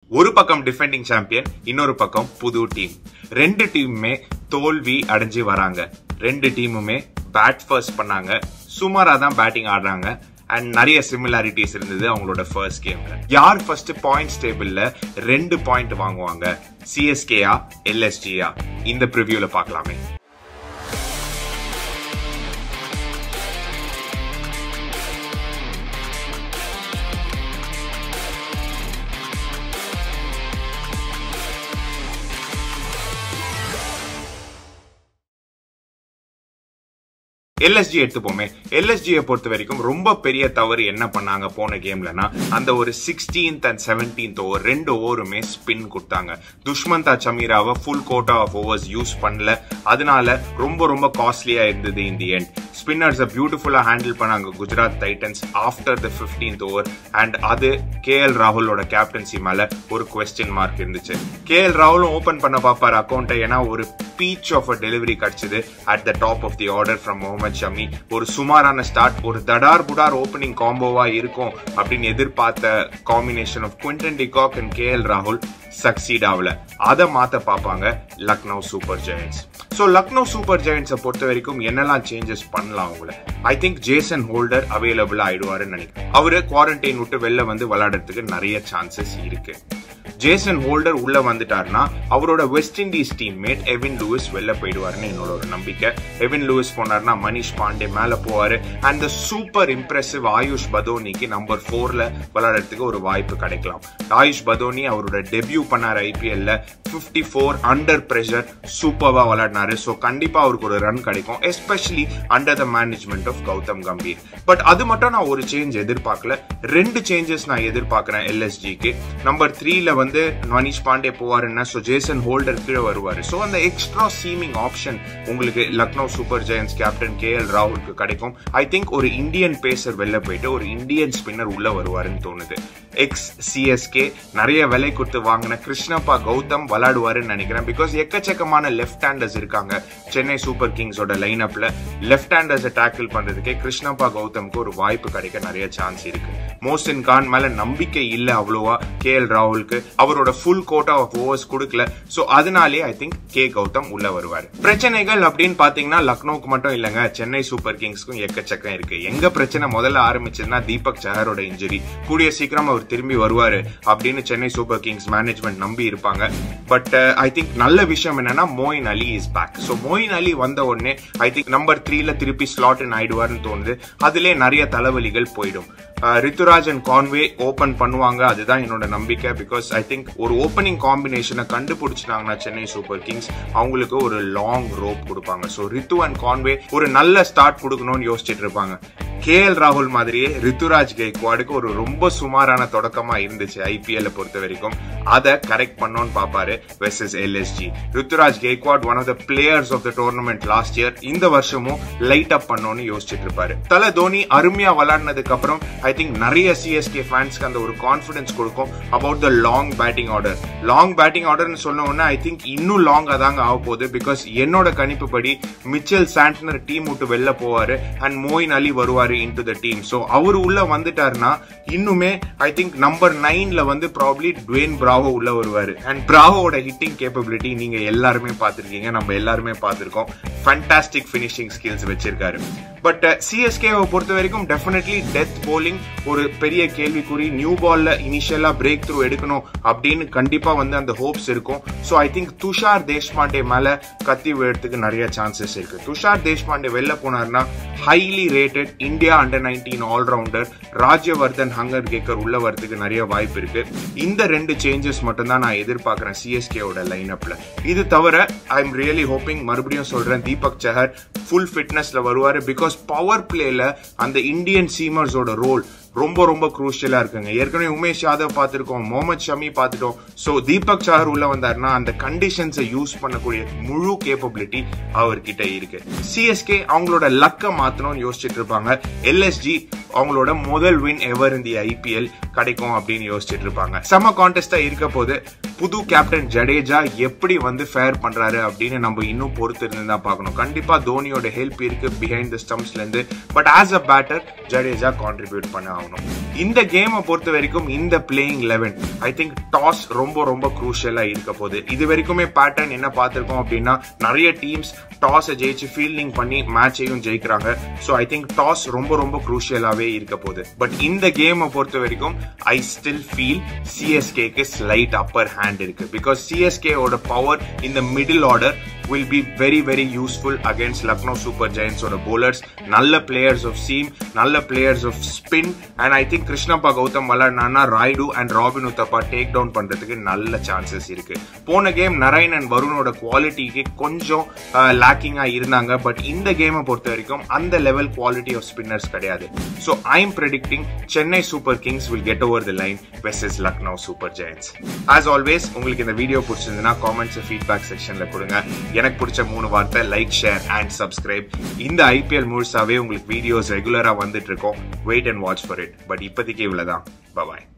ஒரு பக்கம் defending champion இன்னொரு பக்கம் புது டீம் ரெண்டு டீமுமே தோல்வி அடைஞ்சு வராங்க ரெண்டு டீமுமே பேட் ஃபர்ஸ்ட் பண்ணாங்க சுமாரா தான் பேட்டிங் ஆடுறாங்க அண்ட் நிறைய சிமிலாரிட்டிஸ் இருந்தது அவங்களோட ஃபர்ஸ்ட் கேம்ல யார் ஃபர்ஸ்ட் பாயிண்ட்ஸ் டேபிள்ல ரெண்டு பாயிண்ட் வாங்குவாங்க சிஎஸ்கேயா எல்எஸ்ஜியா இந்த ப்ரிவியூல பார்க்கலாமே எல்எஸ்ஜி எடுத்துப்போமே எல்எஸ்ஜியை பொறுத்த வரைக்கும் ரொம்ப பெரிய தவறு என்ன பண்ணாங்க போன கேம்லனா அந்த ஒரு சிக்ஸ்டீன்த் அண்ட் செவன்டீன்த் ஓவர் ரெண்டு ஓவருமே ஸ்பின் கொடுத்தாங்க துஷ்மந்தா சமீராவை full quota of overs use பண்ணல அதனால ரொம்ப ரொம்ப காஸ்ட்லியா இருந்தது இந்த எண்ட் ஸ்பின்னர்ஸை பியூட்டிஃபுல்லா ஹேண்டில் பண்ணாங்க Gujarat Titans after the fifteenth over and அது கே எல் ராகுலோட கேப்டன்சி மேல ஒரு கொஸ்டின் மார்க் இருந்துச்சு கே எல் ராகுலும் ஓபன் பண்ண பார்ப்பாரு அக்கௌண்ட்டை ஏன்னா ஒரு பீச் ஆஃப் அ டெலிவரி கிடைச்சது at the top of the order from Mohammed Shami ஒரு சுமாரான ஸ்டார்ட் ஒரு தடார் புடார் ஓப்பனிங் காம்போவா இருக்கும் அப்படின்னு எதிர்பார்த்த combination of Quinton de Kock and K L ராகுல் சக்சீட் ஆகல அதை மாத்த பார்ப்பாங்க Lucknow Super Giants so Lucknow Super ஜெயன்ஸை பொறுத்த வரைக்கும் என்னெல்லாம் சேஞ்சஸ் பண்ணலாம் அவங்கள I think Jason Holder available ஆயிடுவாருன்னு நினைக்கிறேன் அவரு குவாரண்டைன் விட்டு வெளில வந்து விளையாடுறதுக்கு நிறைய சான்சஸ் இருக்கு ஜேசன் ஹோல்டர் உள்ள வந்துட்டாருன்னா அவரோட West Indies teammate Evin Lewis வெளில போயிடுவாருன்னு என்னோட ஒரு நம்பிக்கை எவின் லூயிஸ் போனார்னா மணிஷ் பாண்டே மேல போவாரு அண்ட் சூப்பர் இம்ப்ரெசிவ் ஆயுஷ் பதோனிக்கு நம்பர் ஃபோர்ல விளையாடுறதுக்கு ஒரு வாய்ப்பு கிடைக்கலாம் ஆயுஷ் பதோனி அவரோட டெபியூ பண்ணார் ஐபிஎல்ல பிப்டி ஃபோர் அண்டர் பிரஷர் சூப்பர்வா விளையாடினாரு ஸோ கண்டிப்பா அவருக்கு ஒரு ரன் கிடைக்கும் especially under the management of Gautam Gambhir but அது மட்டும் நான் ஒரு சேஞ்ச் எதிர்பார்க்கல ரெண்டு சேஞ்சஸ் நான் எதிர்பார்க்கிறேன் எல்எஸ்ஜிக்கு நம்பர் த்ரீல வந்து வந்து மணிஷ் பாண்டே போவாருன்னா ஸோ ஜேசன் ஹோல்டர் கீழே வருவாரு ஸோ அந்த எக்ஸ்ட்ரா சீமிங் ஆப்ஷன் உங்களுக்கு Lucknow Super Giants captain K L ராகுலுக்கு கிடைக்கும் ஐ திங்க் ஒரு இந்தியன் பேசர் வெளில போயிட்டு ஒரு இந்தியன் ஸ்பின்னர் உள்ள வருவாருன்னு தோணுது எக்ஸ் சிஎஸ்கே நிறைய விலை கொடுத்து வாங்கின கிருஷ்ணப்பா கௌதம் விளாடுவாருன்னு நினைக்கிறேன் பிகாஸ் எக்கச்சக்கமான லெஃப்ட் ஹேண்டர்ஸ் இருக்காங்க சென்னை சூப்பர் கிங்ஸோட லைன் அப்ல லெஃப்ட் ஹேண்டர்ஸை டேக்கிள் பண்றதுக்கே கிருஷ்ணப்பா கௌதம்க்கு ஒரு வாய்ப்பு கிடைக்க நிறைய சான்ஸ் இருக்கு மோசின் கான் மேல நம்பிக்கை இல்லை அவ்வளோவா கே எல் ராகுலுக்கு அவரோட ஃபுல் கோட்டா ஆஃப் ஓவர்ஸ் கொடுக்கல சோ அதனாலே ஐ திங்க் கே கௌதம் உள்ள வருவார் பிரச்சனைகள் அப்படின்னு பாத்தீங்கன்னா லக்னோக்கு மட்டும் இல்லங்க சென்னை சூப்பர் கிங்ஸ்க்கும் எக்கச்சக்கம் இருக்கு எங்க பிரச்சனை முதல்ல ஆரம்பிச்சதுன்னா தீபக் சஹரோட இன்ஜுரி கூடிய சீக்கிரம் அவர் திரும்பி வருவாரு அப்படின்னு சென்னை சூப்பர் கிங்ஸ் மேனேஜ்மெண்ட் நம்பி இருப்பாங்க பட் ஐ திங்க் நல்ல விஷயம் என்னன்னா Moeen Ali is back so Moeen Ali வந்த உடனே ஐ திங்க் நம்பர் த்ரீல திருப்பி ஸ்லாட் ஆயிடுவார்னு தோணுது அதுல நிறைய தலைவலிகள் போயிடும் ரித்துராஜ் அண்ட் கான்வே ஓபன் பண்ணுவாங்க அதுதான் என்னோட நம்பிக்கை பிகாஸ் ஐ திங்க் ஒரு ஓப்பனிங் காம்பினேஷனை கண்டுபிடிச்சிட்டாங்கன்னா சென்னை சூப்பர் கிங்ஸ் அவங்களுக்கு ஒரு லாங் ரோப் கொடுப்பாங்க ஸோ ரித்து அண்ட் கான்வே ஒரு நல்ல ஸ்டார்ட் கொடுக்கணும்னு யோசிச்சுட்டு இருப்பாங்க கே எல் ராகுல் மாதிரியே ரித்துராஜ் கெய்க்வாடுக்கு ஒரு ரொம்ப சுமாரான தொடக்கமா இருந்துச்சு ஐபிஎல் பொறுத்த வரைக்கும் அதை கரெக்ட் பண்ணோன்னு பாப்பாரு versus LSG Ruturaj Gaikwad one of the players of the tournament last year இந்த வருஷமும் லைட் அப் பண்ணோன்னு யோசிச்சுட்டு இருப்பாரு தல தோனி அருமையா விளாடினதுக்கு அப்புறம் ஐ திங்க் நிறைய சிஎஸ்கே ஃபேன்ஸ்க்கு அந்த ஒரு கான்பிடன்ஸ் கொடுக்கும் about the long batting order long batting ஆர்டர்னு சொன்ன உடனே ஐ திங்க் இன்னும் லாங்கா தாங்க ஆக போகுது பிகாஸ் என்னோட கணிப்பு படி மிச்சல் சாண்ட்னர் டீம் விட்டு வெளில போவாரு அண்ட் மோயின் அலி வருவாரு into the team so அவர் உள்ள வந்துட்டாருன்னா இன்னுமே ஐ திங்க் நம்பர் நைன்ல வந்து ப்ராப்ளி டுவேன் பிராவோ உள்ள வருவாரு அண்ட் பிராவோட ஹிட்டிங் கேப்பபிலிட்டி நீங்க எல்லாருமே பார்த்திருக்கீங்க நம்ம எல்லாருமே பார்த்திருக்கோம் ஃபண்டாஸ்டிக் ஃபினிஷிங் ஸ்கில்ஸ் வச்சிருக்காரு பட் சிஎஸ்கேவை பொறுத்த வரைக்கும் டெஃபினெட்லி டெத் போலிங் ஒரு பெரிய கேள்விக்குறி நியூ பால்ல இனிஷியலா பிரேக் த்ரூ எடுக்கணும் அப்படின்னு கண்டிப்பா வந்து அந்த ஹோப்ஸ் இருக்கும் so I think Tushar Deshpande மேல கத்தி விழுறதுக்கு நிறைய சான்சஸ் இருக்கு துஷார் தேஷ்பாண்டே வெளில போனார்னா highly rated India under nineteen allrounder Rajvardhan Hangargekar உள்ள வரதுக்கு நிறைய வாய்ப்பு இருக்கு இந்த ரெண்டு சேஞ்சஸ் மட்டும் தான் நான் எதிர்பார்க்கிறேன் சிஎஸ்கேவோட லைன் அப்ல இது தவிர ஐ எம் ரியலி ஹோப்பிங் மறுபடியும் சொல்றேன் தீபக் சஹர் ஃபுல் ஃபிட்னஸ்ல வருவாரு பிகாஸ் பவர் பிளேல அந்த இந்தியன் சீமர்ஸோட ரோல் ரொம்ப ரொம்ப குரூஷியலா இருக்குங்க ஏற்கனவே உமேஷ் யாதவ் பார்த்திருக்கோம் முகமது ஷமி பார்த்துட்டோம் சோ தீபக் சார் உள்ள வந்தாருன்னா அந்த கண்டிஷன்ஸை யூஸ் பண்ணக்கூடிய முழு கேப்பபிலிட்டி அவர்கிட்ட இருக்கு சிஎஸ்கே அவங்களோட லக்க மாத்தணும்னு யோசிச்சுட்டு இருப்பாங்க எல்எஸ்ஜி அவங்களோட முதல் வின் எவர் இந்த ஐபிஎல் கிடைக்கும் அப்படின்னு யோசிச்சுட்டு இருப்பாங்க செம கான்டெஸ்டா இருக்க போது புது கேப்டன் ஜடேஜா எப்படி வந்து ஃபேர் பண்றாரு அப்படின்னு நம்ம இன்னும் பொறுத்து இருந்து தான் பார்க்கணும் கண்டிப்பா தோனியோட ஹெல்ப் இருக்கு பிஹைண்ட் த ஸ்டம்ப்ஸ்ல இருந்து but as a batter Jadeja contribute பண்ண ஆகணும் இந்த கேமை பொறுத்த வரைக்கும் இந்த playing eleven I think toss ரொம்ப ரொம்ப குரூஷியலா இருக்க போகுது இது வரைக்குமே பேட்டர்ன் என்ன பார்த்திருக்கோம் அப்படின்னா நிறைய டீம்ஸ் டாஸை ஜெயிச்சு ஃபீல்டிங் பண்ணி மேட்சையும் ஜெயிக்கிறாங்க ஸோ ஐ திங்க் டாஸ் ரொம்ப ரொம்ப குரூஷியலாவே இருக்க போகுது பட் இந்த கேமை பொறுத்த வரைக்கும் ஐ ஸ்டில் ஃபீல் சிஎஸ்கேக்கு ஸ்லைட் அப்பர் ஹேண்ட் இருக்கு பிகாஸ் சிஎஸ்கேவோட பவர் இந்த middle order will be very very useful against Lucknow Super ஜெயின்ஸோட போலர்ஸ் நல்ல பிளேயர்ஸ் ஆஃப் சீம் நல்ல players of spin and I think Krishnappa Gowtham விளாட்னா Rayudu and Robin Uthappa take down பண்றதுக்கு நல்ல சான்சஸ் இருக்கு போன கேம் நரைன் அண்ட் வருணோட குவாலிட்டிக்கு கொஞ்சம் லேக்கிங்கா இருந்தாங்க பட் இந்த கேமை பொறுத்த வரைக்கும் அந்த லெவல் குவாலிட்டி ஆஃப் ஸ்பின்னர்ஸ் கிடையாது so I am predicting Chennai Super Kings will get over the line versus Lucknow Super Giants as always உங்களுக்கு இந்த வீடியோ பிடிச்சிருந்ததுன்னா காமெண்ட்ஸ் ஃபீட்பேக் செக்ஷன்ல கொடுங்க எனக்கு பிடிச்ச மூணு வார்த்தை லைக் ஷேர் அண்ட் சப்ஸ்கிரைப் இந்த ஐபிஎல் முழுசாவே உங்களுக்கு வீடியோஸ் ரெகுலரா வந்துட்டு இருக்கோம் wait and watch for it but இப்போதைக்கு இவ்வளவுதான் பாய்